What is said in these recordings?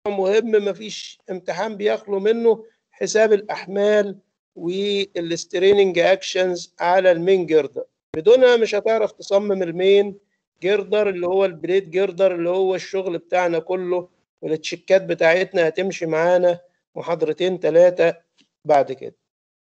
مهم مفيش امتحان بيخلو منه حساب الاحمال والستريننج اكشنز على المين جردر بدونها مش هتعرف تصمم المين جردر اللي هو البليد جردر اللي هو الشغل بتاعنا كله والتشيكات بتاعتنا هتمشي معانا محاضرتين ثلاثة بعد كده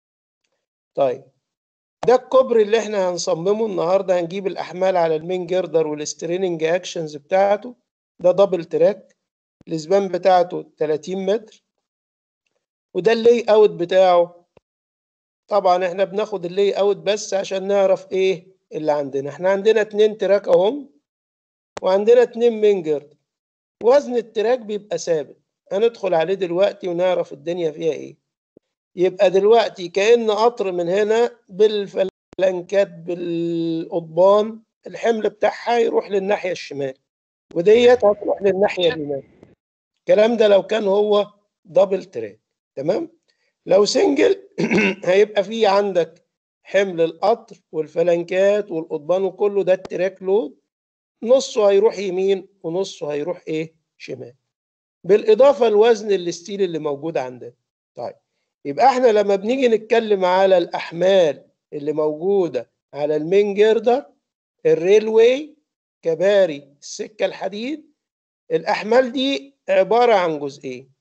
طيب ده الكوبري اللي احنا هنصممه النهارده هنجيب الاحمال على المين جردر والستريننج اكشنز بتاعته ده دبل تراك الاسبان بتاعته 30 متر وده اللي اوت بتاعه طبعا احنا بناخد اللي اوت بس عشان نعرف ايه اللي عندنا احنا عندنا اتنين تراك اهم وعندنا اتنين مين جردر وزن التراك بيبقى ثابت هندخل عليه دلوقتي ونعرف الدنيا فيها ايه يبقى دلوقتي كأن قطر من هنا بالفلنكات بالقضبان الحمل بتاعها يروح للناحية الشمال وديت هتروح للناحية اليمين الكلام ده لو كان هو دبل تراك تمام لو سنجل هيبقى فيه عندك حمل القطر والفلنكات والقضبان وكله ده التراك لود نصه هيروح يمين ونصه هيروح ايه شمال بالاضافه لوزن الستيل اللي موجود عندنا طيب يبقى احنا لما بنيجي نتكلم على الاحمال اللي موجوده على المين جيردر الريلوي كباري السكه الحديد الاحمال دي عباره عن جزئين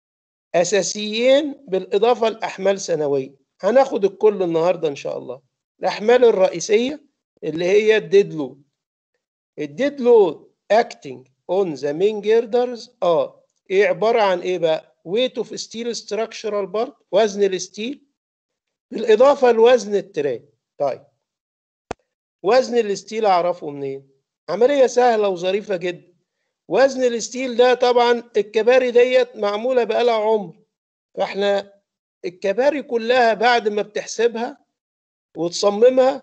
اساسيين بالاضافه لاحمال سنويه هناخد الكل النهارده ان شاء الله الاحمال الرئيسيه اللي هي الديد لود الديد لود acting on the main girders اه ايه عباره عن ايه بقى weight of steel structural part وزن الستيل بالاضافه لوزن التراك طيب وزن الستيل اعرفه منين عمليه سهله وظريفه جدا وزن الستيل ده طبعا الكباري ديت معموله بقالها عمر فاحنا الكباري كلها بعد ما بتحسبها وتصممها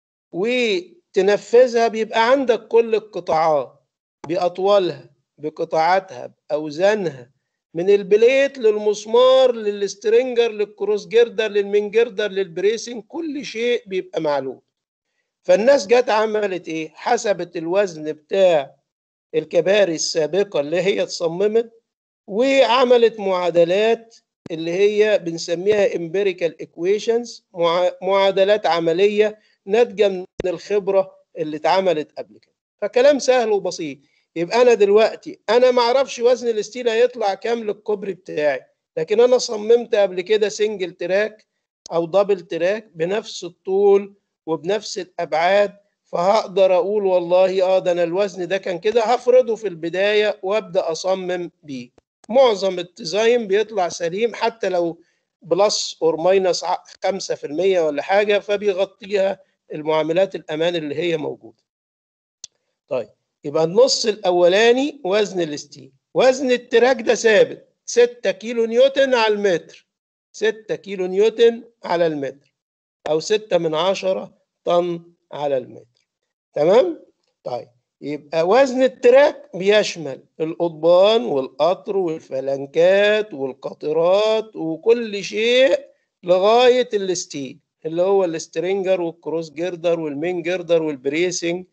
وتنفذها بيبقى عندك كل القطاعات بأطوالها بقطاعاتها بأوزانها من البليت للمسمار للسترينجر للكروس جردر للمين جردر للبريسنج كل شيء بيبقى معلوم فالناس جت عملت ايه حسبت الوزن بتاع الكباري السابقة اللي هي اتصممت وعملت معادلات اللي هي بنسميها empirical equations معادلات عملية ناتجة من الخبرة اللي اتعملت قبل كده فكلام سهل وبسيط يبقى انا دلوقتي انا ما اعرفش وزن الستيل هيطلع كام للكوبري بتاعي لكن انا صممت قبل كده سنجل تراك او دبل تراك بنفس الطول وبنفس الابعاد فهقدر اقول والله اه ده انا الوزن ده كان كده هفرضه في البدايه وابدا اصمم بيه معظم الديزاين بيطلع سليم حتى لو بلس اور ماينس 5% ولا حاجه فبيغطيها المعاملات الامان اللي هي موجوده طيب يبقى النص الاولاني وزن الستيل وزن التراك ده ثابت 6 كيلو نيوتن على المتر 6 كيلو نيوتن على المتر او 6 من 10 طن على المتر تمام طيب يبقى وزن التراك بيشمل القضبان والقطر والفلنكات والقاطرات وكل شيء لغايه الستيل اللي هو السترينجر والكروس جيردر والمين جيردر والبريسنج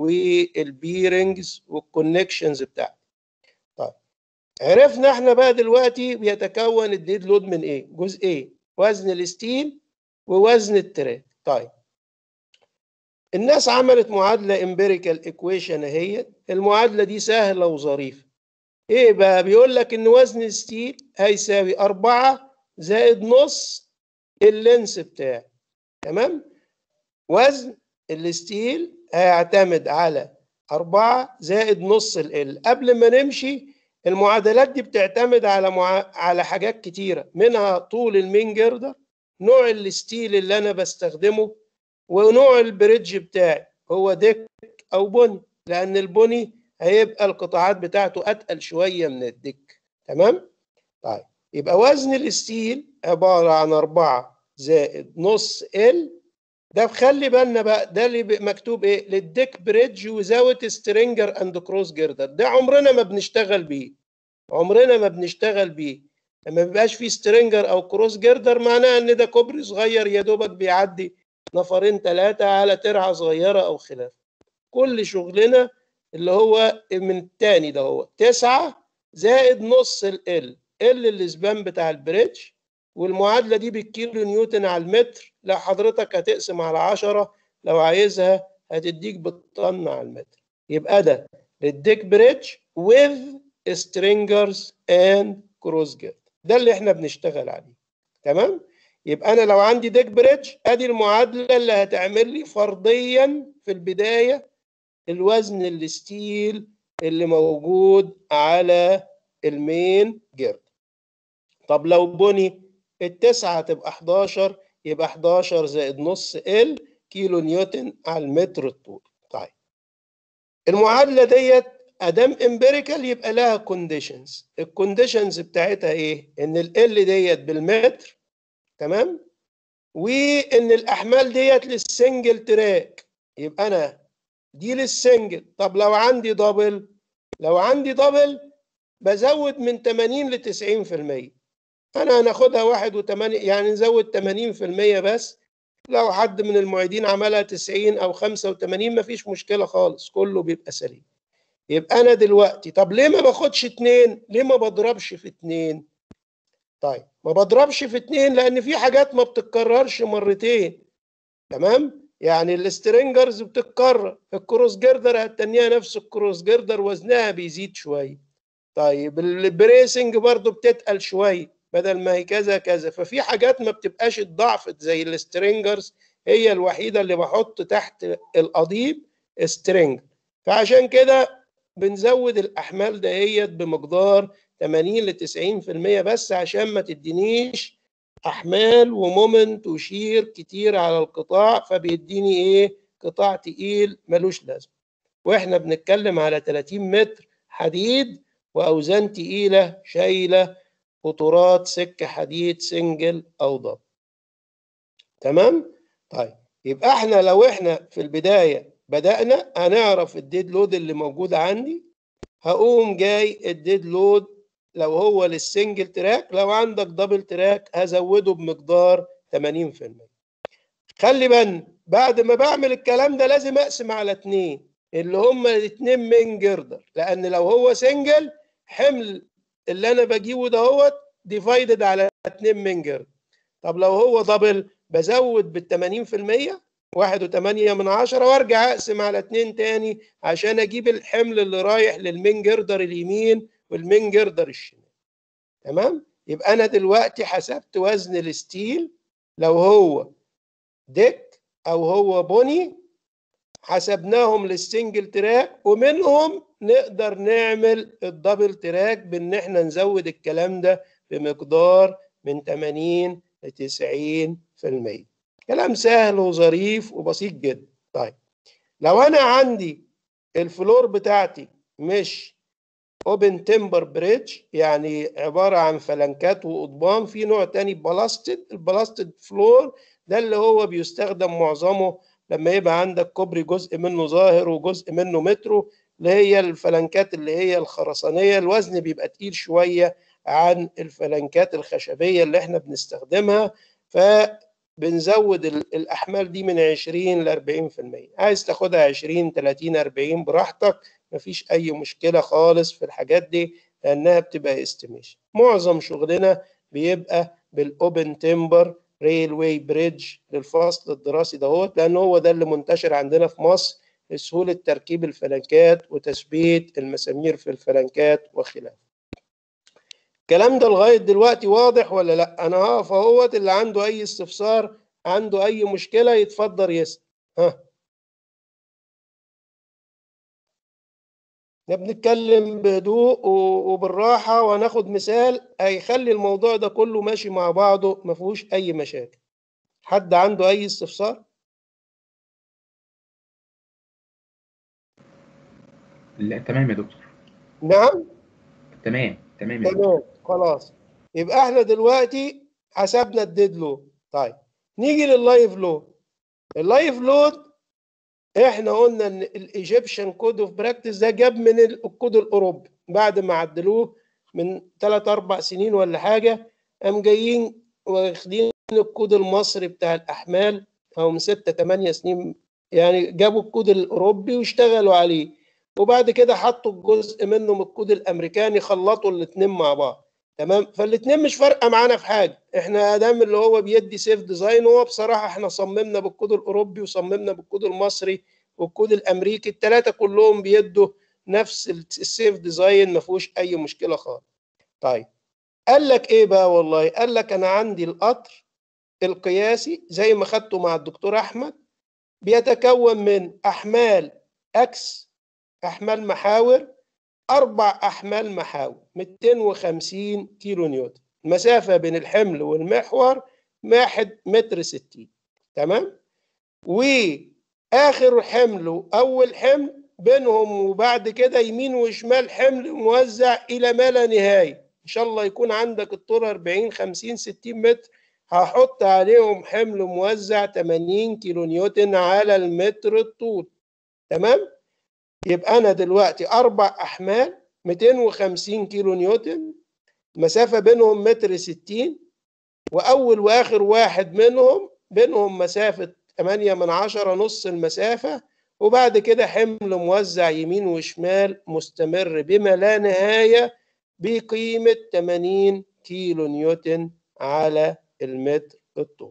والبيرنجز والكونكشنز بتاعته طيب عرفنا احنا بقى دلوقتي بيتكون الديد لود من ايه جزئين وزن الستيل ووزن التراك طيب الناس عملت معادلة امبيريكال ايكويشن اهي المعادلة دي سهلة وظريفة ايه بقى بيقول لك ان وزن الستيل هيساوي أربعة زائد نص اللينس بتاعي تمام وزن الستيل هيعتمد على أربعة زائد نص ال قبل ما نمشي المعادلات دي بتعتمد على مع... على حاجات كتيرة منها طول المين جردر نوع الستيل اللي أنا بستخدمه ونوع البريدج بتاعي هو ديك أو بني لأن البني هيبقى القطاعات بتاعته أتقل شوية من الديك تمام؟ طيب يبقى وزن الستيل عبارة عن أربعة زائد نص ال ده خلي بالنا بقى ده اللي مكتوب ايه للديك بريدج وزاوت سترينجر اند كروس جيردر ده عمرنا ما بنشتغل بيه عمرنا ما بنشتغل بيه لما بيبقاش فيه سترينجر او كروس جيردر معناه ان ده كوبري صغير يا دوبك بيعدي نفرين ثلاثة على ترعة صغيرة او خلافه كل شغلنا اللي هو من التاني ده هو تسعة زائد نص ال ال ال الاسبان بتاع البريدج والمعادله دي بالكيلو نيوتن على المتر لو حضرتك هتقسم على 10 لو عايزها هتديك بالطن على المتر يبقى ده للديك بريدج with stringers and cross gird ده اللي احنا بنشتغل عليه تمام يبقى انا لو عندي ديك بريدج ادي المعادله اللي هتعمل لي فرضيا في البدايه الوزن الستيل اللي موجود على المين جرد طب لو بني التسعة هتبقى 11 يبقى 11 زائد نص ال كيلو نيوتن على المتر الطول طيب المعادلة ديت ادام امبيريكال يبقى لها كونديشنز الكونديشنز بتاعتها ايه ان ال ديت بالمتر تمام وان الاحمال ديت للسنجل تراك يبقى انا دي للسنجل طب لو عندي دبل لو عندي دبل بزود من 80 ل 90% انا هناخدها واحد وتمانية يعني نزود 80% بس لو حد من المعيدين عملها 90 او 85 مفيش مشكله خالص كله بيبقى سليم يبقى انا دلوقتي طب ليه ما باخدش اتنين ليه ما بضربش في اتنين طيب ما بضربش في اتنين لان في حاجات ما بتتكررش مرتين تمام يعني الاسترنجرز بتتكرر الكروس جردر هتنيها نفس الكروس جردر وزنها بيزيد شويه طيب البريسنج برضو بتتقل شويه بدل ما هي كذا كذا ففي حاجات ما بتبقاش اتضاعفت زي السترينجرز هي الوحيده اللي بحط تحت القضيب سترينج فعشان كده بنزود الاحمال دهيت بمقدار 80 ل 90% بس عشان ما تدينيش احمال ومومنت وشير كتير على القطاع فبيديني ايه قطاع تقيل ملوش لازمه واحنا بنتكلم على 30 متر حديد واوزان تقيله شايله قطورات سكه حديد سنجل او ضب تمام طيب يبقى احنا لو احنا في البدايه بدانا هنعرف الديد لود اللي موجود عندي هقوم جاي الديد لود لو هو للسنجل تراك لو عندك دبل تراك هزوده بمقدار 80% خلي بالنا بعد ما بعمل الكلام ده لازم اقسم على اتنين اللي هما الاتنين من جردر لان لو هو سنجل حمل اللي انا بجيبه دهوت ديفايدد على اتنين من جردر طب لو هو دبل بزود بال 80% واحد وتمانية من عشرة وارجع اقسم على اتنين تاني عشان اجيب الحمل اللي رايح للمين جردر اليمين والمين جردر الشمال تمام يبقى انا دلوقتي حسبت وزن الستيل لو هو ديك او هو بني حسبناهم للسنجل تراك ومنهم نقدر نعمل الدبل تراك بان احنا نزود الكلام ده بمقدار من 80 ل 90% كلام سهل وظريف وبسيط جدا طيب لو انا عندي الفلور بتاعتي مش اوبن تمبر بريدج يعني عباره عن فلنكات وقضبان في نوع تاني بلاستد البلاستد فلور ده اللي هو بيستخدم معظمه لما يبقى عندك كوبري جزء منه ظاهر وجزء منه مترو اللي هي الفلنكات اللي هي الخرسانيه الوزن بيبقى تقيل شويه عن الفلنكات الخشبيه اللي احنا بنستخدمها فبنزود الاحمال دي من 20 ل 40% عايز تاخدها 20 30 40 براحتك مفيش اي مشكله خالص في الحاجات دي لانها بتبقى استيميشن معظم شغلنا بيبقى بالاوبن تمبر ريلوي بريدج للفصل الدراسي دهوت لان هو ده اللي منتشر عندنا في مصر لسهوله تركيب الفلنكات وتثبيت المسامير في الفلنكات وخلافه الكلام ده لغايه دلوقتي واضح ولا لا انا هقف اهوت اللي عنده اي استفسار عنده اي مشكله يتفضل يسال ها بنتكلم بهدوء وبالراحة وهناخد مثال هيخلي الموضوع ده كله ماشي مع بعضه ما فيهوش أي مشاكل. حد عنده أي استفسار؟ لا تمام يا دكتور نعم؟ تمام تمام يا دكتور تمام خلاص يبقى احنا دلوقتي حسبنا الديد لود طيب نيجي لللايف لود اللايف لود احنا قلنا ان الايجيبشن كود اوف براكتس ده جاب من الكود الاوروبي بعد ما عدلوه من 3 4 سنين ولا حاجه قام جايين واخدين الكود المصري بتاع الاحمال او من 6 8 سنين يعني جابوا الكود الاوروبي واشتغلوا عليه وبعد كده حطوا الجزء منه من الكود الامريكاني خلطوا الاثنين مع بعض تمام فالاثنين مش فارقه معانا في حاجه احنا ادام اللي هو بيدي سيف ديزاين هو بصراحه احنا صممنا بالكود الاوروبي وصممنا بالكود المصري والكود الامريكي الثلاثه كلهم بيدوا نفس السيف ديزاين ما فيهوش اي مشكله خالص طيب قال لك ايه بقى والله قال لك انا عندي القطر القياسي زي ما خدته مع الدكتور احمد بيتكون من احمال اكس احمال محاور اربع احمال محاور 250 كيلو نيوتن المسافه بين الحمل والمحور واحد متر ستين تمام واخر حمل واول حمل بينهم وبعد كده يمين وشمال حمل موزع الى ما لا نهايه ان شاء الله يكون عندك الطول 40 50 60 متر هحط عليهم حمل موزع 80 كيلو نيوتن على المتر الطول تمام يبقى انا دلوقتي اربع احمال 250 كيلو نيوتن مسافه بينهم متر 60 واول واخر واحد منهم بينهم مسافه 8 من عشرة نص المسافه وبعد كده حمل موزع يمين وشمال مستمر بما لا نهايه بقيمه 80 كيلو نيوتن على المتر الطول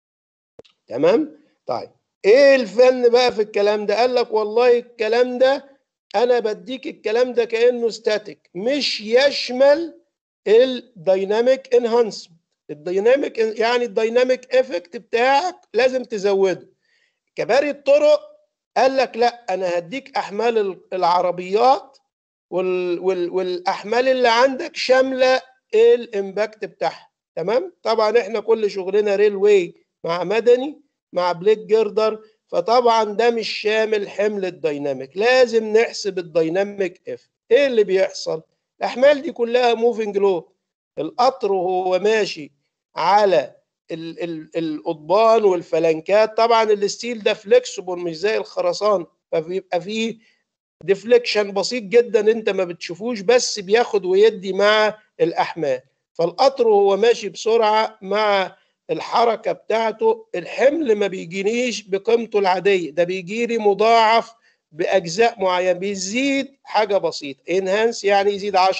تمام طيب ايه الفن بقى في الكلام ده قال لك والله الكلام ده انا بديك الكلام ده كانه ستاتيك مش يشمل الدايناميك انهانسمنت الدايناميك يعني الدايناميك افكت بتاعك لازم تزوده كباري الطرق قال لك لا انا هديك احمال العربيات وال وال والاحمال اللي عندك شامله الامباكت بتاعها تمام طبعا احنا كل شغلنا ريل واي مع مدني مع بليك جردر فطبعا ده مش شامل حمل الدايناميك لازم نحسب الدايناميك اف ايه اللي بيحصل الاحمال دي كلها موفنج لود القطر وهو ماشي على ال ال القضبان والفلنكات طبعا الستيل ده فليكسبل مش زي الخرسانه فبيبقى فيه ديفليكشن بسيط جدا انت ما بتشوفوش بس بياخد ويدي مع الاحمال فالقطر وهو ماشي بسرعه مع الحركه بتاعته الحمل ما بيجينيش بقيمته العاديه ده بيجي لي مضاعف باجزاء معينه بيزيد حاجه بسيطه انهانس يعني يزيد 10% 20%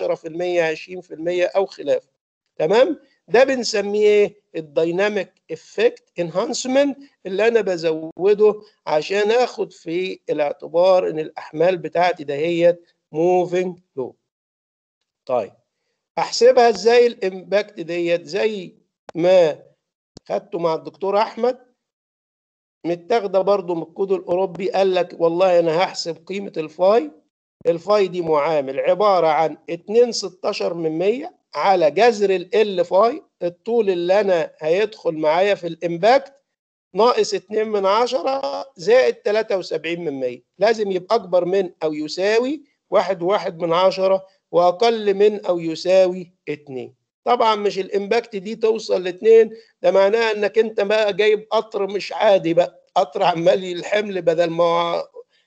او خلافه تمام ده بنسميه ايه الدايناميك افكت انهانسمنت اللي انا بزوده عشان اخد في الاعتبار ان الاحمال بتاعتي دهيت موفينج لو طيب احسبها ازاي الامباكت ديت زي ما خدته مع الدكتور احمد متاخده برضو من الكود الاوروبي قال لك والله انا هحسب قيمه الفاي الفاي دي معامل عباره عن 2 16 من 100 على جذر ال فاي الطول اللي انا هيدخل معايا في الامباكت ناقص 2 من 10 زائد 73 من 100 لازم يبقى اكبر من او يساوي واحد واحد من عشرة واقل من او يساوي 2 طبعا مش الامباكت دي توصل لاثنين ده معناه انك انت بقى جايب قطر مش عادي بقى قطر عمال الحمل بدل ما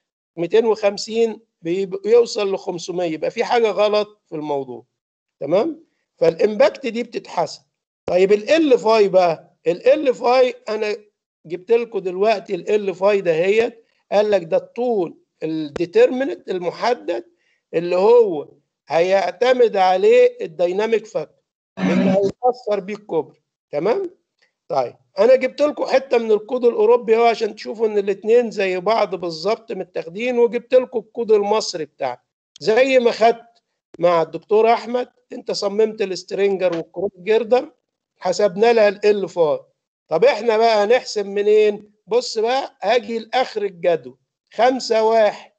250 بيوصل ل 500 يبقى في حاجه غلط في الموضوع تمام فالامباكت دي بتتحسب طيب ال فاي بقى ال فاي انا جبت لكم دلوقتي ال فاي دهيت قال لك ده الطول الديترمينت المحدد اللي هو هيعتمد عليه الدايناميك فاكتور اللي هيتاثر بيه الكوبري تمام طيب انا جبت لكم حته من الكود الاوروبي اهو عشان تشوفوا ان الاثنين زي بعض بالظبط متاخدين وجبت لكم الكود المصري بتاعنا زي ما خدت مع الدكتور احمد انت صممت السترينجر والكروب جيردر حسبنا لها ال فاي طب احنا بقى هنحسب منين بص بقى هاجي لاخر الجدول خمسة واحد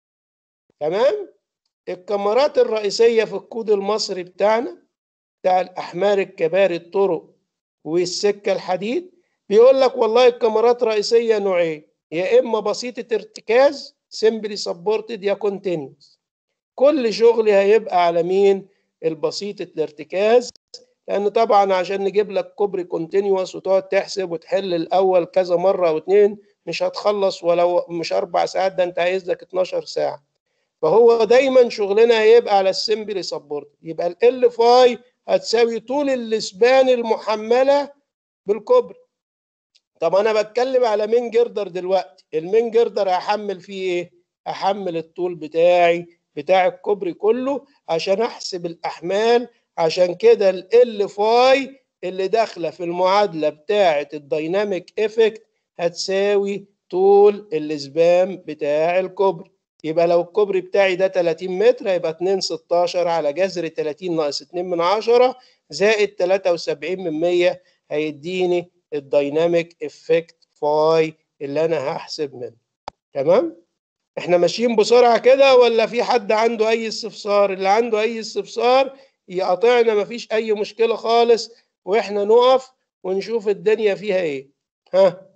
تمام الكاميرات الرئيسية في الكود المصري بتاعنا بتاع الأحمال الكباري الطرق والسكة الحديد بيقول لك والله الكاميرات رئيسية نوعين يا إما بسيطة ارتكاز سمبلي سبورتد يا كونتينيوس كل شغلي هيبقى على مين البسيطة الارتكاز لأن طبعا عشان نجيب لك كوبري كونتينيوس وتقعد تحسب وتحل الأول كذا مرة أو اتنين مش هتخلص ولو مش أربع ساعات ده أنت عايز لك 12 ساعة فهو دايما شغلنا هيبقى على السمبلي سبورت يبقى ال فاي هتساوي طول الاسبان المحمله بالكوبري طب انا بتكلم على مين جردر دلوقتي المين جردر هحمل فيه ايه احمل الطول بتاعي بتاع الكوبري كله عشان احسب الاحمال عشان كده ال فاي اللي داخله في المعادله بتاعه الدايناميك افكت هتساوي طول الاسبام بتاع الكوبري يبقى لو الكوبري بتاعي ده 30 متر هيبقى 2 16 على جذر 30 ناقص 2 من 10 زائد 73 من 100 هيديني الدايناميك افكت فاي اللي انا هحسب منه تمام احنا ماشيين بسرعه كده ولا في حد عنده اي استفسار اللي عنده اي استفسار يقاطعنا مفيش اي مشكله خالص واحنا نقف ونشوف الدنيا فيها ايه ها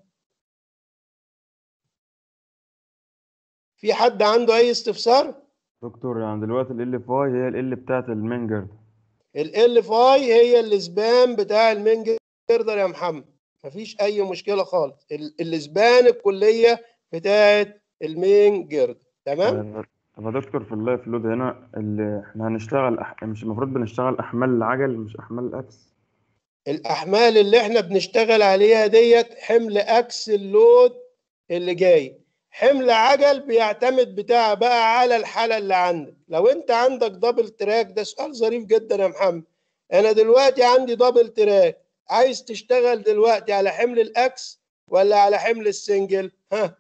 في حد عنده اي استفسار دكتور يعني دلوقتي ال فاي هي ال بتاعت المين جرد ال فاي هي الاسبان بتاع المين جردر يا محمد مفيش اي مشكله خالص ال- الاسبان الكليه بتاعت المين جرد تمام طب يا دكتور في اللايف لود هنا اللي احنا هنشتغل أح... مش المفروض بنشتغل احمال العجل مش احمال الاكس الاحمال اللي احنا بنشتغل عليها ديت حمل اكس اللود اللي جاي حمل عجل بيعتمد بتاع بقى على الحاله اللي عندك لو انت عندك دبل تراك ده سؤال ظريف جدا يا محمد انا دلوقتي عندي دبل تراك عايز تشتغل دلوقتي على حمل الاكس ولا على حمل السنجل ها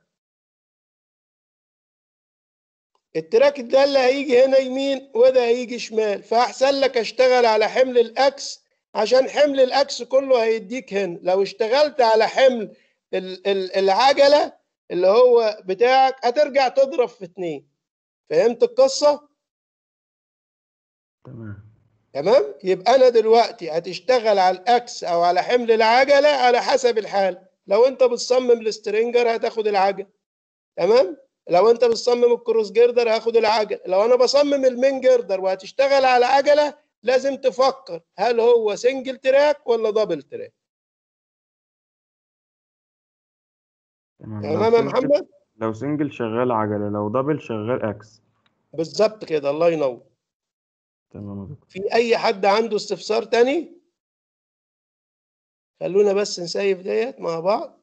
التراك ده اللي هيجي هنا يمين وده هيجي شمال فاحسن لك اشتغل على حمل الاكس عشان حمل الاكس كله هيديك هنا لو اشتغلت على حمل ال- ال- العجله اللي هو بتاعك هترجع تضرب في اتنين فهمت القصه تمام تمام يبقى انا دلوقتي هتشتغل على الاكس او على حمل العجله على حسب الحال لو انت بتصمم السترينجر هتاخد العجل تمام لو انت بتصمم الكروس جيردر هاخد العجل لو انا بصمم المين جيردر وهتشتغل على عجله لازم تفكر هل هو سنجل تراك ولا دبل تراك تمام تمام يا لو سنجل محمد لو سنجل شغال عجلة لو دبل شغال اكس بالظبط كده الله ينور تمام يا دكتور في اي حد عنده استفسار تاني خلونا بس نسيف ديت مع بعض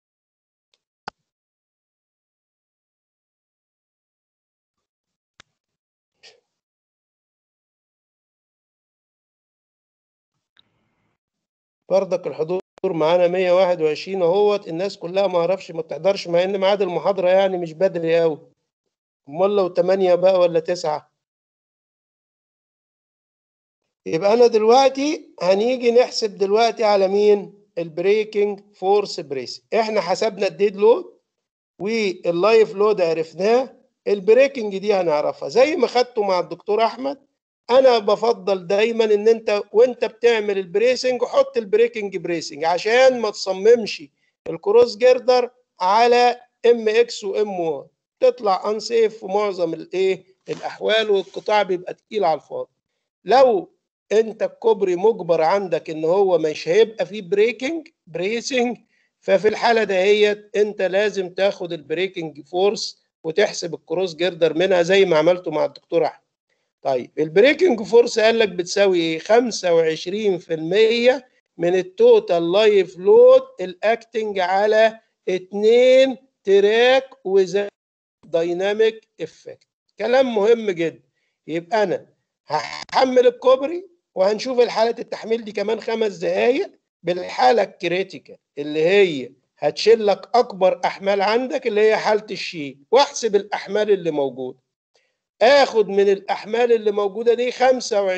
برضك الحضور معانا 121 اهوت الناس كلها ما اعرفش ما بتحضرش مع ان ميعاد المحاضرة يعني مش بدري قوي امال لو 8 بقى ولا 9 يبقى انا دلوقتي هنيجي نحسب دلوقتي على مين البريكنج فورس بريس احنا حسبنا الديد لود واللايف لود عرفناه البريكنج دي هنعرفها زي ما خدته مع الدكتور احمد انا بفضل دايما ان انت وانت بتعمل البريسنج حط البريكنج بريسنج عشان ما تصممش الكروس جيردر على ام اكس وام 1 تطلع انسيف في معظم الايه الاحوال والقطاع بيبقى تقيل على الفاضي لو انت الكوبري مجبر عندك ان هو مش هيبقى فيه بريكنج بريسنج ففي الحاله دهيت انت لازم تاخد البريكنج فورس وتحسب الكروس جيردر منها زي ما عملته مع الدكتور احمد طيب البريكنج فورس قال لك بتساوي ايه 25% من التوتال لايف لود الاكتنج على اتنين تراك وذ دايناميك افكت كلام مهم جدا يبقى انا هحمل الكوبري وهنشوف الحالة التحميل دي كمان خمس دقايق بالحالة الكريتيكال اللي هي هتشيل لك أكبر أحمال عندك اللي هي حالة الشيل واحسب الأحمال اللي موجودة آخد من الأحمال اللي موجودة دي 25%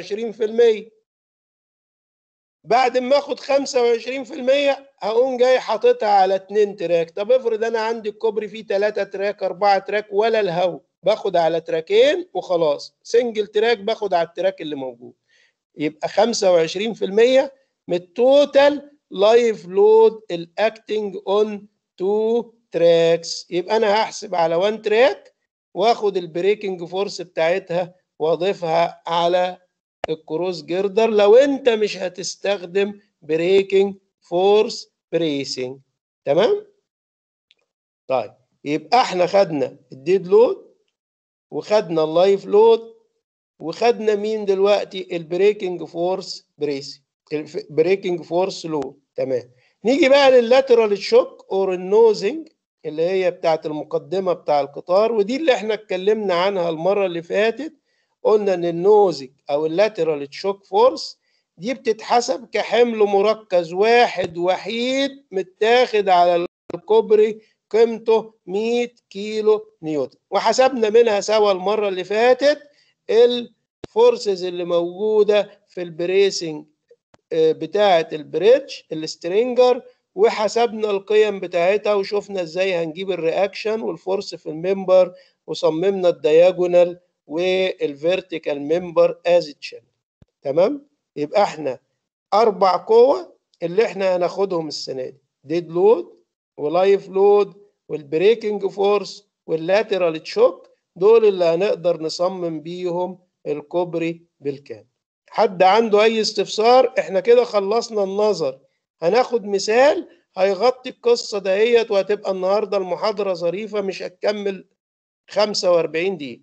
بعد ما آخد 25% هقوم جاي حاططها على اتنين تراك طب افرض أنا عندي الكوبري فيه تلاتة تراك أربعة تراك ولا الهوا باخد على تراكين وخلاص سنجل تراك باخد على التراك اللي موجود يبقى 25% من التوتال لايف لود الاكتنج اون تو تراكس يبقى انا هحسب على وان تراك واخد البريكنج فورس بتاعتها واضيفها على الكروس جيردر لو انت مش هتستخدم بريكنج فورس بريسنج تمام طيب يبقى احنا خدنا الديد لود وخدنا اللايف لود وخدنا مين دلوقتي البريكنج فورس بريسنج البريكنج فورس لود تمام نيجي بقى لللاترال شوك اور النوزنج اللي هي بتاعت المقدمة بتاع القطار ودي اللي احنا اتكلمنا عنها المرة اللي فاتت قلنا ان النوزك او اللاترال تشوك فورس دي بتتحسب كحمل مركز واحد وحيد متاخد على الكوبري قيمته 100 كيلو نيوتن وحسبنا منها سوا المرة اللي فاتت الفورسز اللي موجودة في البريسنج بتاعة البريدج السترينجر وحسبنا القيم بتاعتها وشفنا ازاي هنجيب الرياكشن والفورس في الممبر وصممنا الدياجونال والفيرتيكال ممبر از تشانل تمام يبقى احنا اربع قوة اللي احنا هناخدهم السنة دي ديد لود ولايف لود والبريكنج فورس واللاترال تشوك دول اللي هنقدر نصمم بيهم الكوبري بالكامل حد عنده اي استفسار احنا كده خلصنا النظر هناخد مثال هيغطي القصه دهيت وهتبقى النهارده المحاضره ظريفه مش هتكمل 45 دقيقه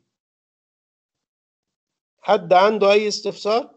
حد عنده اي استفسار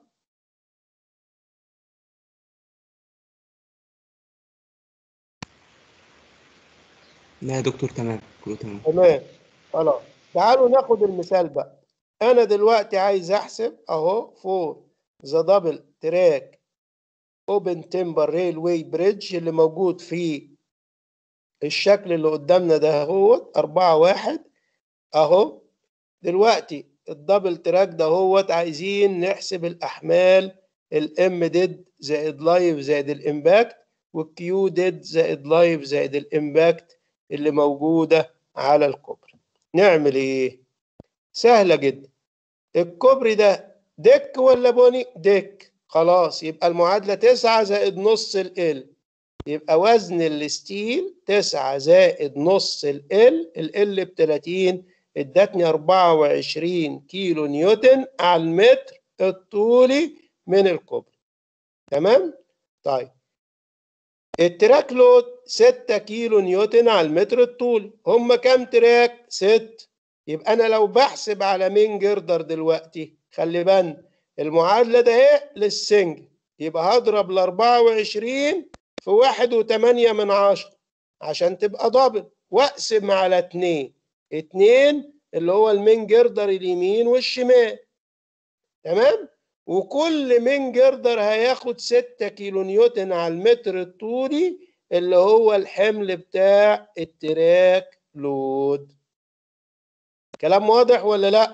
لا يا دكتور تمام كله تمام تمام خلاص تعالوا ناخد المثال بقى انا دلوقتي عايز احسب اهو فور ذا دبل تراك اوبن تمبر ريلوي بريدج اللي موجود في الشكل اللي قدامنا ده هو أربعة واحد أهو دلوقتي الدبل تراك ده هو عايزين نحسب الأحمال الام ديد زائد لايف زائد الامباكت والكيو ديد زائد لايف زائد الامباكت اللي موجودة على الكوبري نعمل ايه؟ سهلة جدا الكوبري ده دك ولا بني؟ دك خلاص يبقى المعادلة تسعة زائد نص ال يبقى وزن الستيل تسعة زائد نص ال ال ب 30 ادتني 24 كيلو نيوتن على المتر الطولي من الكوبري تمام؟ طيب التراك لود 6 كيلو نيوتن على المتر الطولي هم كام تراك؟ 6 يبقى انا لو بحسب على مين جردر دلوقتي خلي بالنا المعادله ده ايه للسنجل يبقى هضرب ال 24 في واحد وتمانية من عشرة عشان تبقى دبل واقسم على اتنين اتنين اللي هو المين جردر اليمين والشمال تمام وكل مين جردر هياخد ستة كيلو نيوتن على المتر الطولي اللي هو الحمل بتاع التراك لود كلام واضح ولا لا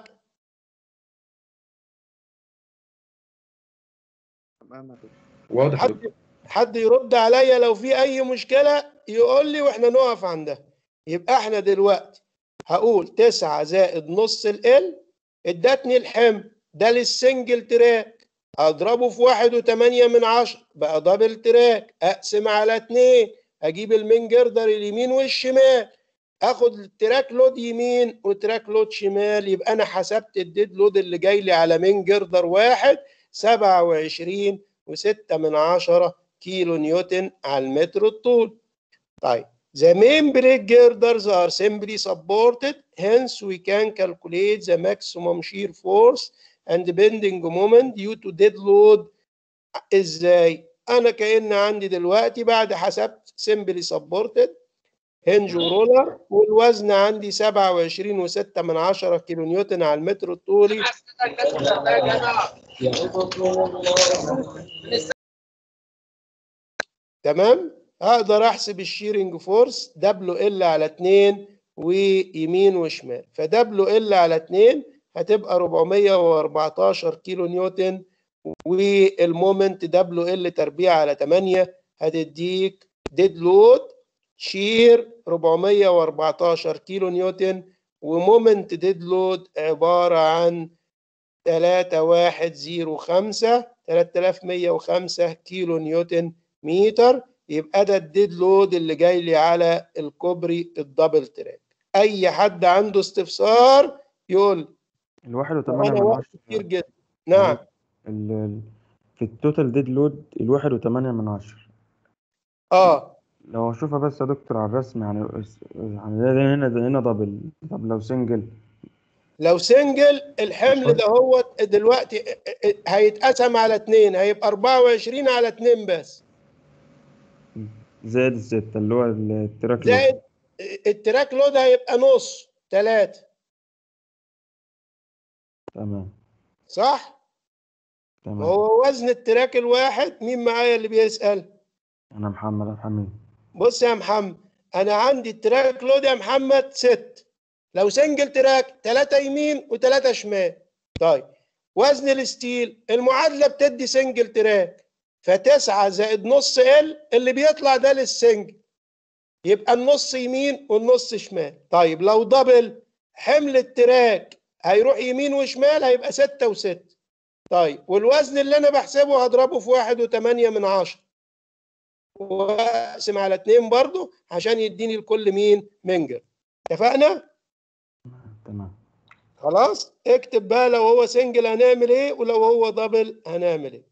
واضح يا حد دكتور حد يرد عليا لو في اي مشكله يقول لي واحنا نقف عندها يبقى احنا دلوقتي هقول تسعة زائد نص ال ادتني الحمل ده للسنجل تراك اضربه في واحد وتمانية من عشرة بقى دبل تراك اقسم على اتنين اجيب المين جردر اليمين والشمال اخد التراك لود يمين وتراك لود شمال يبقى انا حسبت الديد لود اللي جاي لي على مين جردر واحد سبعة وعشرين وستة من عشرة كيلو نيوتن على المتر الطول طيب The main brake girders are simply supported, hence we can calculate the maximum shear force and bending moment due to dead load ازاي؟ انا كأن عندي دلوقتي بعد حسبت simply supported هنج ورولر والوزن عندي 27 و6 من 10 كيلو نيوتن على المتر الطولي تمام اقدر احسب الشيرنج فورس دبليو ال على 2 ويمين وشمال فدبليو ال على 2 هتبقى 414 كيلو نيوتن والمومنت دبليو ال تربيع على 8 هتديك ديد لود شير 414 كيلو نيوتن ومومنت ديد لود عبارة عن 3105 3105 كيلو نيوتن متر يبقى ده الديد لود اللي جاي لي على الكوبري الدبل تراك اي حد عنده استفسار يقول الواحد وثمانية انا من وقت عشرة كتير جدا نعم ال- ال- في التوتال ديد لود الواحد وثمانية من عشرة اه لو اشوفها بس يا دكتور على الرسم يعني اس- يعني ده ده هنا ده هنا دبل طب لو سنجل لو سنجل الحمل ده هو دلوقتي هيتقسم على اتنين هيبقى 24 على اتنين بس زائد الستة اللي هو التراك لود زائد التراك لود هيبقى نص ثلاثة تمام صح؟ تمام وهو وزن التراك الواحد مين معايا اللي بيسأل؟ انا محمد عبد الحميد بص يا محمد انا عندي التراك لود يا محمد ست لو سنجل تراك ثلاثة يمين وثلاثة شمال طيب وزن الستيل المعادلة بتدي سنجل تراك فتسعة زائد نص ال اللي بيطلع ده للسنجل يبقى النص يمين والنص شمال طيب لو دبل حمل التراك هيروح يمين وشمال هيبقى ستة وستة طيب والوزن اللي انا بحسبه هضربه في واحد وثمانية من عشرة واقسم على اتنين برضو عشان يديني الكل مين منجر اتفقنا تمام خلاص اكتب بقى لو هو سنجل هنعمل ايه ولو هو دبل هنعمل ايه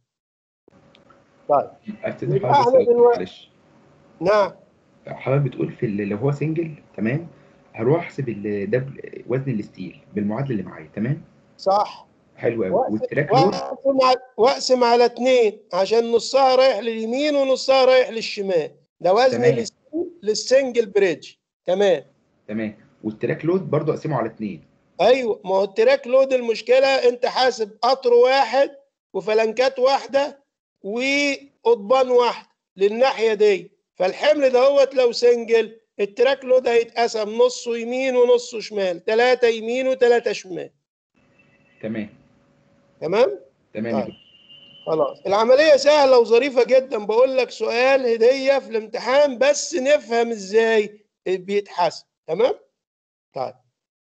طيب استاذ يبقى حضرتك احنا بس دلوقتي- معلش نعم حضرتك بتقول في ال- لو هو سنجل تمام هروح احسب ال- ده ب- وزن الستيل بالمعادله اللي معايا تمام صح حلو قوي واقسم والتراك لود واقسم على واقسم على اتنين عشان نصها رايح لليمين ونصها رايح للشمال ده وزن تمام. الستيل للسنجل بريدج تمام تمام والتراك لود برضو اقسمه على اتنين ايوه ما هو التراك لود المشكله انت حاسب قطر واحد وفلنكات واحده وقضبان واحد للناحيه دي فالحمل دهوت لو سنجل التراك لود هيتقسم نصه يمين ونصه شمال ثلاثه يمين وثلاثه شمال تمام تمام تمام يا طيب. دكتور. خلاص العمليه سهله وظريفه جدا بقول لك سؤال هديه في الامتحان بس نفهم ازاي بيتحسب تمام طيب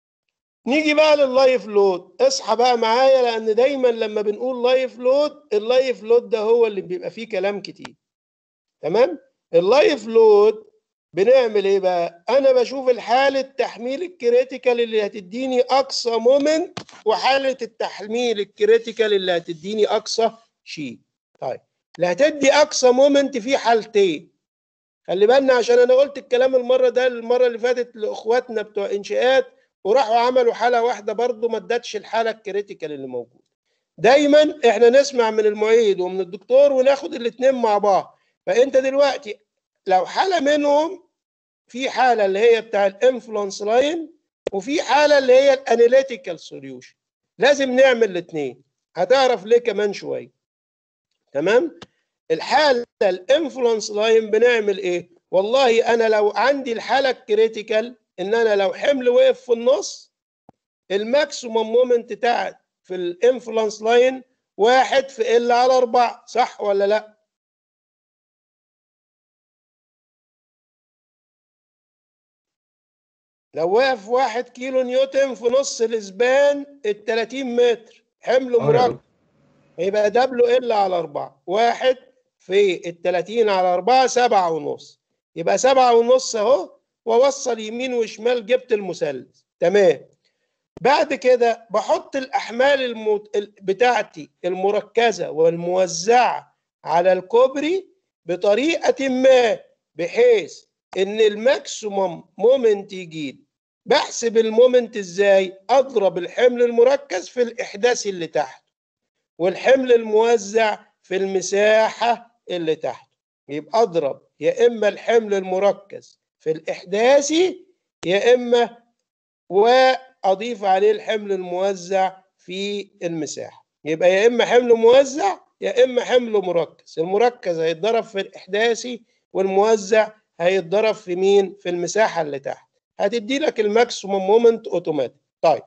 نيجي بقى لللايف لود اصحى بقى معايا لان دايما لما بنقول لايف لود اللايف لود ده هو اللي بيبقى فيه كلام كتير تمام اللايف لود بنعمل ايه بقى انا بشوف الحاله تحميل الكريتيكال اللي هتديني اقصى مومنت وحاله التحميل الكريتيكال اللي هتديني اقصى شيء طيب اللي هتدي اقصى مومنت في حالتين خلي بالنا عشان انا قلت الكلام المره ده المره اللي فاتت لاخواتنا بتوع انشاءات وراحوا عملوا حاله واحده برضو ما ادتش الحاله الكريتيكال اللي موجوده دايما احنا نسمع من المعيد ومن الدكتور وناخد الاثنين مع بعض فانت دلوقتي لو حاله منهم في حاله اللي هي بتاع الانفلونس لاين وفي حاله اللي هي الاناليتيكال سوليوشن لازم نعمل الاثنين هتعرف ليه كمان شويه تمام الحاله الانفلونس لاين بنعمل ايه والله انا لو عندي الحاله الكريتيكال ان انا لو حمل وقف في النص الماكسيموم مومنت بتاعت في الانفلونس لاين واحد في ال على أربعة صح ولا لا؟ لو وقف واحد كيلو نيوتن في نص الاسبان ال 30 متر حمل اه يا مركب دكتور. يبقى دبله ال على أربعة واحد في ال 30 على أربعة سبعة ونص يبقى سبعة ونص أهو ووصل يمين وشمال جبت المثلث تمام بعد كده بحط الأحمال المت... ال- بتاعتي المركزة والموزعة على الكوبري بطريقة ما بحيث إن الماكسيموم مومنت يجيب بحسب المومنت إزاي أضرب الحمل المركز في الإحداثي اللي تحت والحمل الموزع في المساحة اللي تحت يبقى أضرب يا إما الحمل المركز في الإحداثي يا إما وأضيف عليه الحمل الموزع في المساحة يبقى يا إما حمل موزع يا إما حمل مركز المركز هيتضرب في الإحداثي والموزع هيتضرب في مين في المساحة اللي تحت هتدي لك الماكسيموم مومنت اوتوماتيك طيب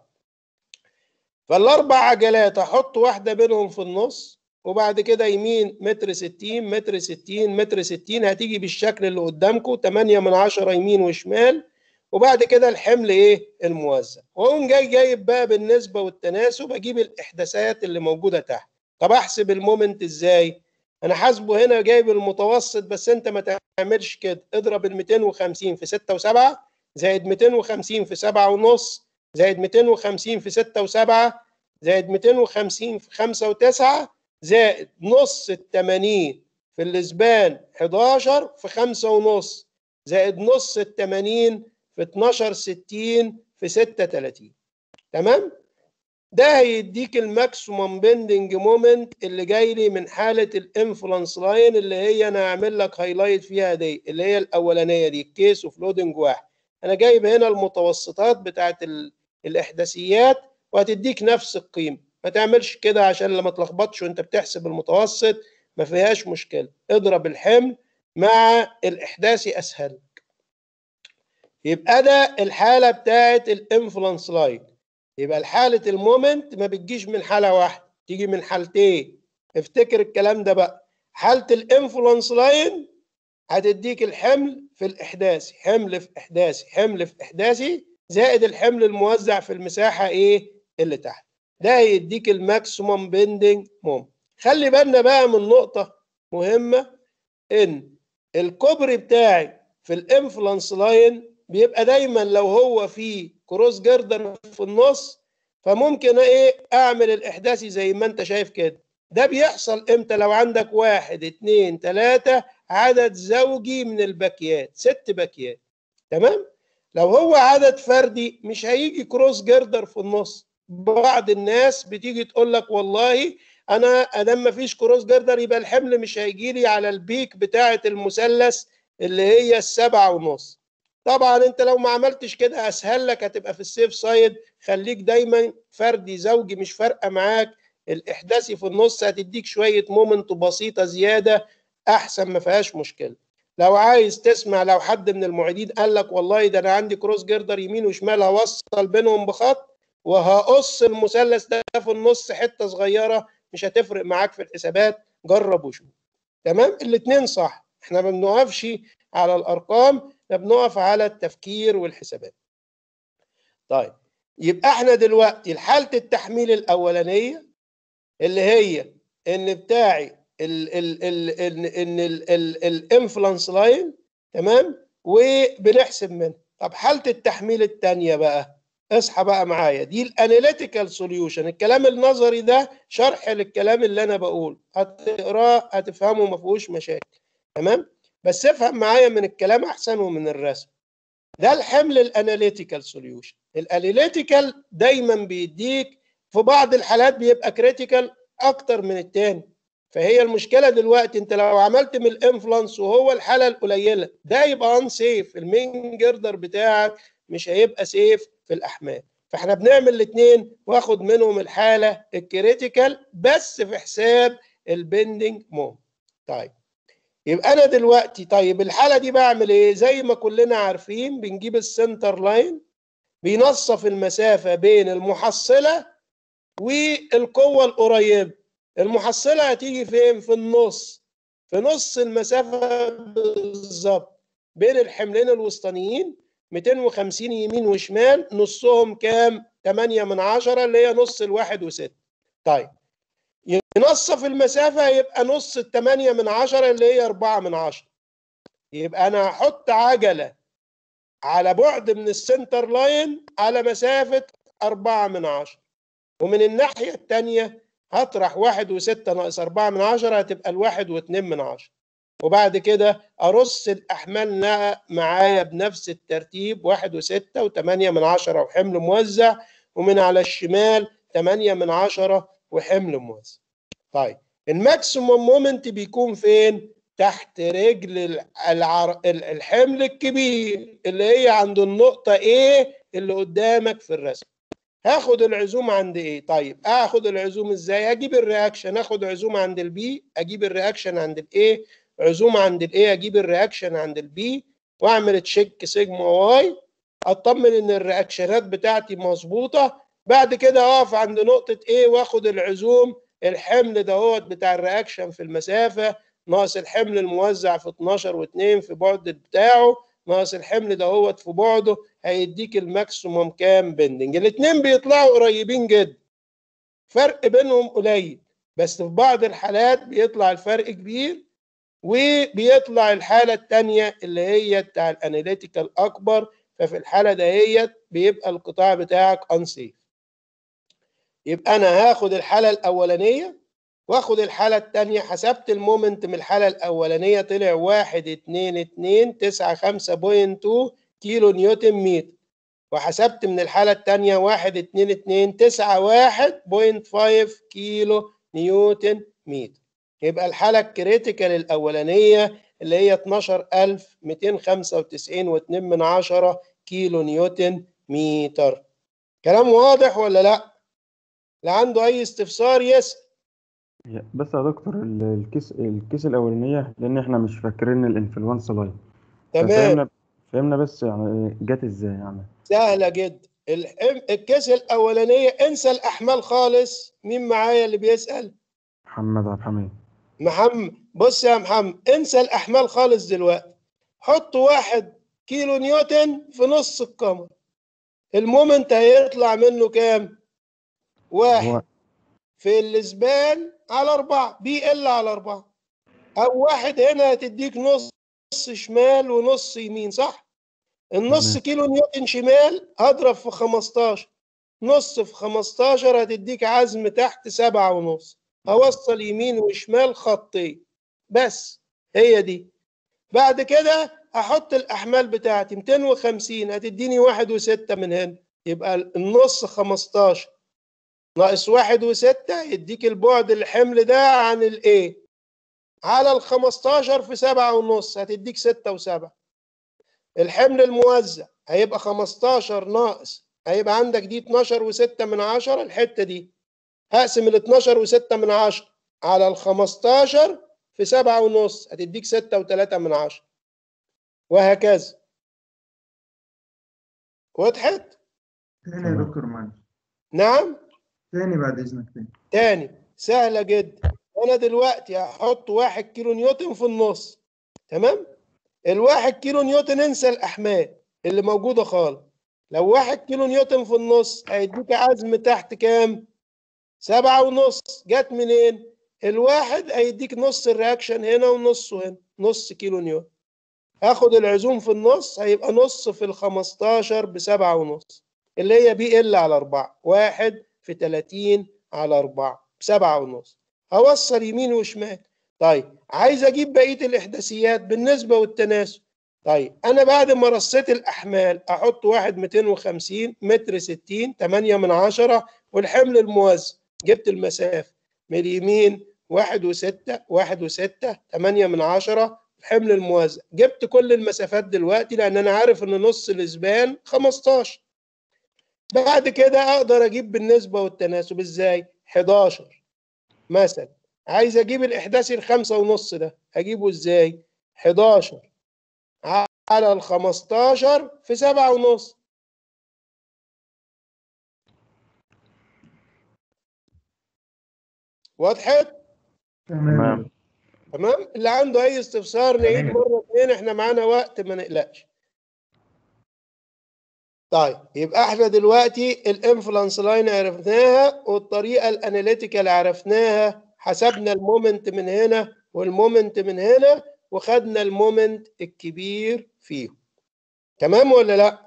فالاربع عجلات احط واحده بينهم في النص وبعد كده يمين متر ستين متر ستين متر ستين هتيجي بالشكل اللي قدامكم تمانية من عشرة يمين وشمال وبعد كده الحمل ايه الموزع واقوم جاي جايب بقى بالنسبه والتناسب اجيب الاحداثات اللي موجوده تحت طب احسب المومنت ازاي انا حاسبه هنا جايب المتوسط بس انت ما تعملش كده اضرب ال 250 في 6 و7 زائد 250 في 7 ونص زائد 250 في 6 و7 زائد 250 في 5 و9 زائد نص ال 80 في الاسبان 11 في 5 ونص زائد نص ال 80 في 12 60 في 36 تمام ده هيديك الماكسيموم بيندنج مومنت اللي جاي لي من حاله الانفلونس لاين اللي هي انا هعمل لك هايلايت فيها دي اللي هي الاولانيه دي الكيس اوف لودنج واحد انا جايب هنا المتوسطات بتاعت ال- الاحداثيات وهتديك نفس القيمه ما تعملش كده عشان لما تلخبطش وانت بتحسب المتوسط ما فيهاش مشكله اضرب الحمل مع الاحداثي اسهل يبقى ده الحاله بتاعت الانفلونس لاين يبقى الحاله المومنت ما بتجيش من حاله واحده تيجي من حالتين افتكر الكلام ده بقى حاله الانفلونس لاين هتديك الحمل في الاحداثي حمل في احداثي حمل في احداثي زائد الحمل الموزع في المساحه ايه اللي تحت ده هيديك الماكسيموم بيندنج موم خلي بالنا بقى من نقطه مهمه ان الكوبري بتاعي في الانفلونس لاين بيبقى دايما لو هو في كروس جردر في النص فممكن ايه اعمل الاحداثي زي ما انت شايف كده ده بيحصل امتى لو عندك واحد اتنين تلاتة عدد زوجي من الباكيات ست باكيات تمام لو هو عدد فردي مش هيجي كروس جردر في النص بعض الناس بتيجي تقول لك والله انا ادام ما فيش كروس جردر يبقى الحمل مش هيجي لي على البيك بتاعه المثلث اللي هي السبعة ونص طبعا انت لو ما عملتش كده اسهل لك هتبقى في السيف سايد خليك دايما فردي زوجي مش فارقه معاك الاحداثي في النص هتديك شويه مومنت بسيطه زياده احسن ما فيهاش مشكله لو عايز تسمع لو حد من المعيدين قال لك والله ده انا عندي كروس جردر يمين وشمال هوصل بينهم بخط وهقص المثلث ده في النص حته صغيره مش هتفرق معاك في الحسابات جرب وشوف تمام الاثنين صح احنا ما بنقفش على الارقام احنا بنقف على التفكير والحسابات طيب يبقى احنا دلوقتي حاله التحميل الاولانيه اللي هي ان بتاعي ال ال ال ان ان الانفلونس لاين تمام وبنحسب منها طب حاله التحميل الثانيه بقى اصحى بقى معايا دي الاناليتيكال سوليوشن الكلام النظري ده شرح للكلام اللي انا بقوله هتقراه هتفهمه ما فيهوش مشاكل تمام بس افهم معايا من الكلام احسن ومن الرسم ده الحمل الاناليتيكال سوليوشن الاناليتيكال دايما بيديك في بعض الحالات بيبقى كريتيكال اكتر من التاني فهي المشكله دلوقتي انت لو عملت من الانفلونس وهو الحاله القليله ده يبقى ان سيف المين جردر بتاعك مش هيبقى سيف في الاحمال فاحنا بنعمل الاثنين واخد منهم الحاله الكريتيكال بس في حساب البندنج موم طيب يبقى انا دلوقتي طيب الحاله دي بعمل ايه زي ما كلنا عارفين بنجيب السنتر لاين بينصف المسافه بين المحصله والقوه القريبه المحصله هتيجي فين في النص في نص المسافه بالظبط بين الحملين الوسطانيين 250 يمين وشمال نصهم كام 8 من عشرة اللي هي نص الواحد وستة طيب ينصف المسافة يبقى نص الثمانية من عشرة اللي هي أربعة من عشرة يبقى أنا هحط عجلة على بعد من السنتر لاين على مسافة أربعة من عشرة ومن الناحية التانية هطرح واحد وستة ناقص أربعة من عشرة هتبقى الواحد واتنين من عشرة وبعد كده أرص الأحمال معايا بنفس الترتيب واحد وستة وتمانية من عشرة وحمل موزع ومن على الشمال تمانية من عشرة وحمل موزع طيب الماكسيموم مومنت بيكون فين؟ تحت رجل العر... الحمل الكبير اللي هي عند النقطة A اللي قدامك في الرسم هاخد العزوم عند ايه طيب هاخد العزوم ازاي هجيب الرياكشن اخد عزوم عند البي اجيب الرياكشن عند الايه عزوم عند الايه اجيب الرياكشن عند البي واعمل تشيك سيجما واي اطمن ان الرياكشنات بتاعتي مظبوطه بعد كده اقف عند نقطه ايه واخد العزوم الحمل دهوت بتاع الرياكشن في المسافه ناقص الحمل الموزع في 12 و2 في بعد بتاعه ناقص الحمل دهوت في بعده هيديك الماكسيموم كام بندنج الاثنين بيطلعوا قريبين جدا فرق بينهم قليل بس في بعض الحالات بيطلع الفرق كبير وبيطلع الحالة الثانية اللي هي بتاع الاناليتيكال أكبر ففي الحالة دهيت بيبقى القطاع بتاعك انسيف يبقى أنا هاخد الحالة الأولانية واخد الحالة الثانية حسبت المومنت من الحالة الأولانية طلع واحد اتنين اتنين تسعة خمسة بوينت تو كيلو نيوتن متر وحسبت من الحالة الثانية واحد اتنين اتنين تسعة واحد بوينت فايف كيلو نيوتن متر يبقى الحالة الكريتيكال الأولانية اللي هي 12295 و2 من عشرة كيلو نيوتن متر كلام واضح ولا لا لا عنده اي استفسار يسأل هي- بس يا دكتور ال- الكيس الكيس الأولانية لأن إحنا مش فاكرين الإنفلونزا لاين تمام ففهمنا فهمنا بس يعني جت إزاي يعني سهلة جدا الحم- الكيس الأولانية انسى الأحمال خالص مين معايا اللي بيسأل محمد عبد الحميد محمد بص يا محمد انسى الأحمال خالص دلوقتي حط واحد كيلو نيوتن في نص القمر المومنت هيطلع منه كام؟ واحد هو في الاسبان على أربعة بي ال على أربعة أو واحد هنا هتديك نص شمال ونص يمين صح؟ النص تمام. كيلو نيوتن شمال هضرب في 15 نص في 15 هتديك عزم تحت سبعة ونص هوصل يمين وشمال خطين بس هي دي بعد كده هحط الأحمال بتاعتي 250 هتديني واحد وستة من هنا يبقى النص 15 ناقص واحد وستة يديك البعد الحمل ده عن الايه على ال 15 في سبعة ونص هتديك ستة وسبعة الحمل الموزع هيبقى 15 ناقص هيبقى عندك دي 12 وستة من عشرة الحتة دي هقسم ال 12 وستة من عشرة على ال 15 في سبعة ونص هتديك ستة وتلاتة من عشرة وهكذا وضحت؟ تاني يا تمام. دكتور معلش نعم تاني بعد اذنك تاني تاني سهلة جدا أنا دلوقتي هحط واحد كيلو نيوتن في النص تمام الواحد كيلو نيوتن انسى الأحمال اللي موجودة خالص لو واحد كيلو نيوتن في النص هيديك عزم تحت كام سبعة ونص جت منين الواحد هيديك نص الرياكشن هنا ونصه هنا نص كيلو نيوتن هاخد العزوم في النص هيبقى نص في الخمستاشر بسبعة ونص اللي هي بي ال على أربعة واحد في تلاتين على أربعة بسبعة ونص هوصل يمين وشمال طيب عايز أجيب بقية الإحداثيات بالنسبة والتناسب طيب أنا بعد ما رصيت الأحمال أحط واحد 250 متر 60 8 من عشرة والحمل الموزع جبت المسافة من اليمين واحد وستة واحد وستة تمانية من عشرة الحمل الموزع جبت كل المسافات دلوقتي لأن أنا عارف إن نص الإسبان 15 بعد كده أقدر أجيب بالنسبة والتناسب إزاي 11 مثلا عايز أجيب الإحداثي الخمسة ونص ده أجيبه إزاي 11 على ال 15 في سبعة ونص وضحت؟ تمام تمام تمام اللي عنده اي استفسار نعيد تمام. مره اتنين احنا معانا وقت ما نقلقش طيب يبقى احنا دلوقتي الانفلانس لاين عرفناها والطريقه الاناليتيكال عرفناها حسبنا المومنت من هنا والمومنت من هنا وخدنا المومنت الكبير فيهم تمام ولا لا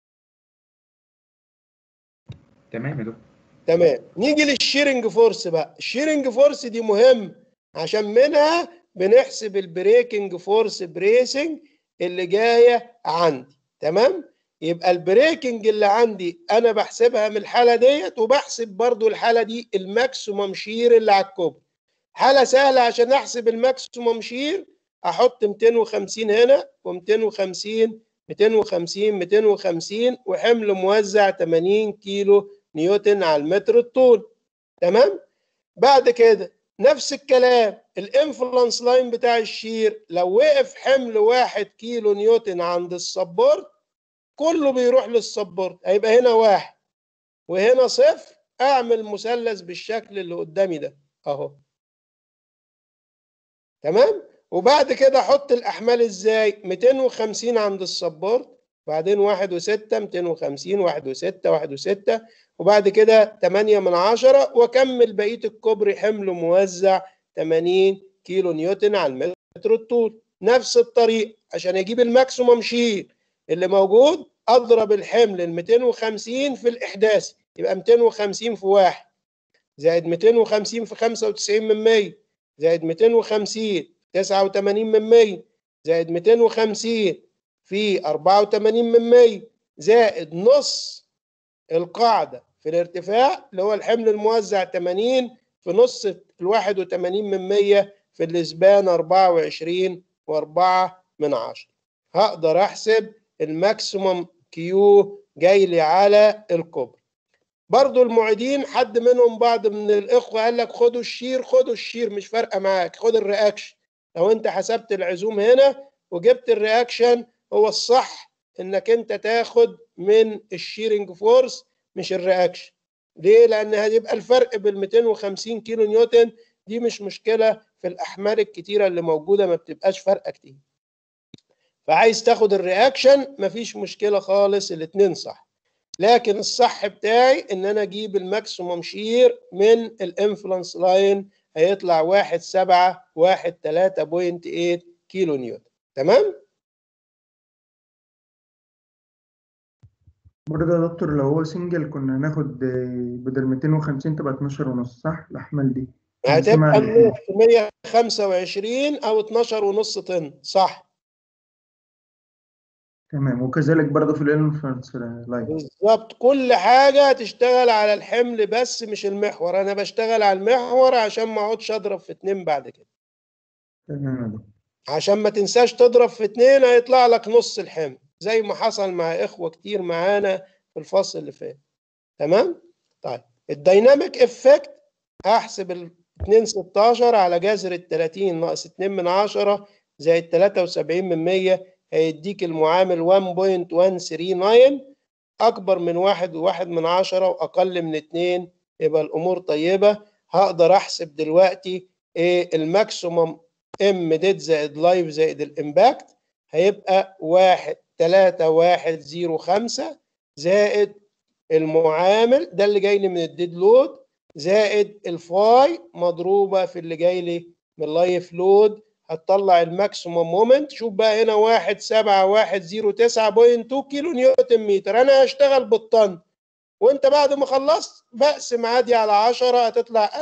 تمام يا دكتور تمام نيجي للشيرنج فورس بقى الشيرنج فورس دي مهم عشان منها بنحسب البريكنج فورس بريسنج اللي جايه عندي تمام يبقى البريكنج اللي عندي انا بحسبها من الحاله ديت وبحسب برضو الحاله دي الماكسيموم شير اللي على الكوبري حاله سهله عشان احسب الماكسيموم شير احط 250 هنا و250 250 250 وحمل موزع 80 كيلو نيوتن على المتر الطول تمام بعد كده نفس الكلام الانفلانس لاين بتاع الشير لو وقف حمل واحد كيلو نيوتن عند السبورت كله بيروح للسبورت هيبقى هنا واحد وهنا صفر اعمل مثلث بالشكل اللي قدامي ده اهو تمام وبعد كده احط الاحمال ازاي 250 عند السبورت بعدين واحد وستة 250 واحد وستة واحد وستة وبعد كده 8 من عشرة واكمل بقية الكوبري حمل موزع 80 كيلو نيوتن على المتر الطول نفس الطريق عشان اجيب الماكسيموم شيل اللي موجود اضرب الحمل ال 250 في الاحداثي يبقى 250 في واحد زائد 250 في 95 من 100 زائد 250 89 من 100 زائد 250 في 84 من 100 زائد نص القاعدة في الارتفاع اللي هو الحمل الموزع 80 في نص ال 81 من 100 في الاسبان 24 و4 من 10 هقدر احسب الماكسيموم كيو جاي لي على الكوبري برضو المعيدين حد منهم بعض من الاخوه قال لك خدوا الشير خدوا الشير مش فارقه معاك خد الرياكشن لو انت حسبت العزوم هنا وجبت الرياكشن هو الصح انك انت تاخد من الشيرنج فورس مش الرياكشن ليه لان هيبقى الفرق بال 250 كيلو نيوتن دي مش مشكله في الاحمال الكتيره اللي موجوده ما بتبقاش فارقه كتير فعايز تاخد الرياكشن مفيش مشكله خالص الاتنين صح لكن الصح بتاعي ان انا اجيب الماكسيموم شير من الانفلونس لاين هيطلع واحد سبعة واحد تلاتة بوينت ايت كيلو نيوتن تمام برضه يا دكتور لو هو سنجل كنا هناخد آه، بدل 250 تبقى 12 ونص صح الأحمال دي هتبقى نقسمها النص 125 او 12 ونص طن صح تمام وكذلك برضه في الانفلونس لاين بالظبط كل حاجة هتشتغل على الحمل بس مش المحور انا بشتغل على المحور عشان ما اقعدش اضرب في اتنين بعد كده تمام يا دكتور عشان ما تنساش تضرب في اتنين هيطلع لك نص الحمل زي ما حصل مع اخوة كتير معانا في الفصل اللي فات تمام طيب الديناميك افكت هحسب ال 2 16 على جذر ال 30 ناقص 2 من 10 زائد 73 من 100 هيديك المعامل 1.139 اكبر من واحد وواحد من عشرة واقل من اتنين يبقى الامور طيبة هقدر احسب دلوقتي ايه الماكسيموم ام ديد زائد لايف زائد الامباكت هيبقى واحد تلاتة واحد زيرو خمسة زائد المعامل ده اللي جاي لي من الديد لود زائد الفاي مضروبة في اللي جاي لي من اللايف لود هتطلع الماكسيموم مومنت شوف بقى هنا واحد سبعة واحد زيرو تسعة بوينت تو كيلو نيوتن متر انا هشتغل بالطن وانت بعد ما خلصت بقسم عادي على 10 هتطلع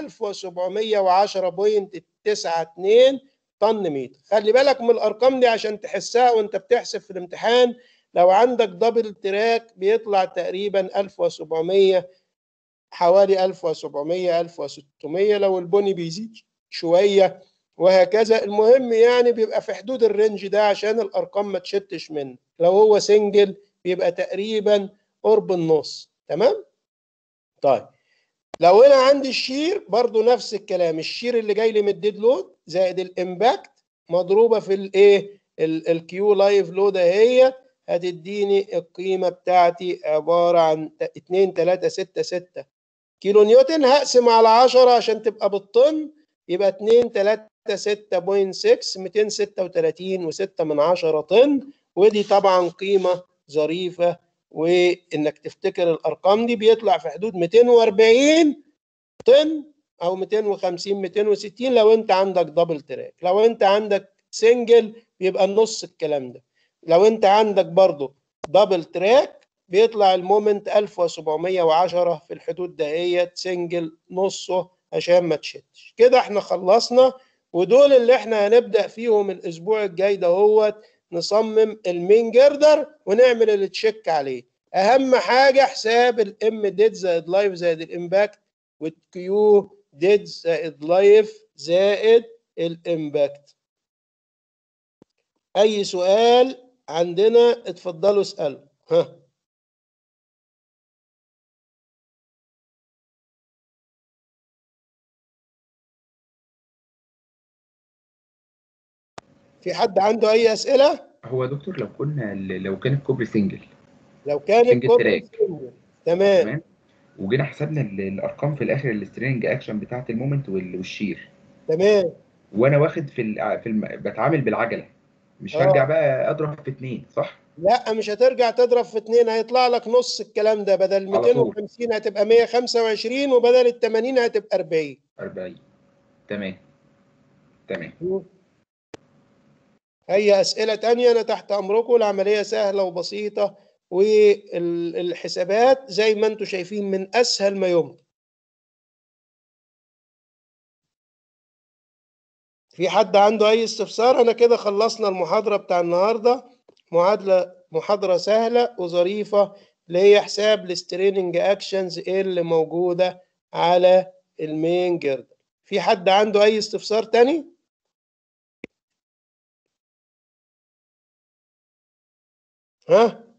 1710.92 طن متر خلي بالك من الارقام دي عشان تحسها وانت بتحسب في الامتحان لو عندك دبل تراك بيطلع تقريبا 1700 حوالي 1700 1600 لو البني بيزيد شويه وهكذا المهم يعني بيبقى في حدود الرينج ده عشان الارقام ما تشتش منه لو هو سنجل بيبقى تقريبا قرب النص تمام طيب لو انا عندي الشير برضو نفس الكلام الشير اللي جاي لي من الديد لود زائد الامباكت مضروبه في الايه الكيو لايف لود اهي هتديني القيمه بتاعتي عباره عن 2 3 6 6 كيلو نيوتن هقسم على 10 عشان تبقى بالطن يبقى 2 3 6.6 236 و6 من 10 طن ودي طبعا قيمة ظريفة وانك تفتكر الارقام دي بيطلع في حدود 240 طن او 250 260 لو انت عندك دبل تراك لو انت عندك سنجل بيبقى النص الكلام ده لو انت عندك برضو دبل تراك بيطلع المومنت 1710 في الحدود دهيت سنجل نصه عشان ما تشتش كده احنا خلصنا ودول اللي احنا هنبدأ فيهم الاسبوع الجاي دهوت نصمم المين جردر ونعمل التشيك عليه اهم حاجة حساب الام ديد زائد لايف زائد الامباكت والكيو ديد زائد لايف زائد الامباكت اي سؤال عندنا اتفضلوا اسألوا ها في حد عنده اي اسئله هو يا دكتور لو كنا لو كان الكوبري سنجل لو كان سنجل الكوبري تراك. سنجل. تمام تمام وجينا حسبنا ال- الارقام في الاخر السترينج اكشن بتاعت المومنت وال- والشير تمام وانا واخد في ال في الم... بتعامل بالعجله مش آه. هرجع بقى اضرب في اتنين صح؟ لا مش هترجع تضرب في اتنين هيطلع لك نص الكلام ده بدل على طول. 250 هتبقى 125 وبدل ال 80 هتبقى 40 40 تمام تمام اي اسئله تانية انا تحت امركم العمليه سهله وبسيطه والحسابات زي ما انتم شايفين من اسهل ما يمكن في حد عنده اي استفسار انا كده خلصنا المحاضره بتاع النهارده معادله محاضره سهله وظريفه اللي هي حساب الستريننج اكشنز ايه اللي موجوده على المين جردر في حد عنده اي استفسار تاني ها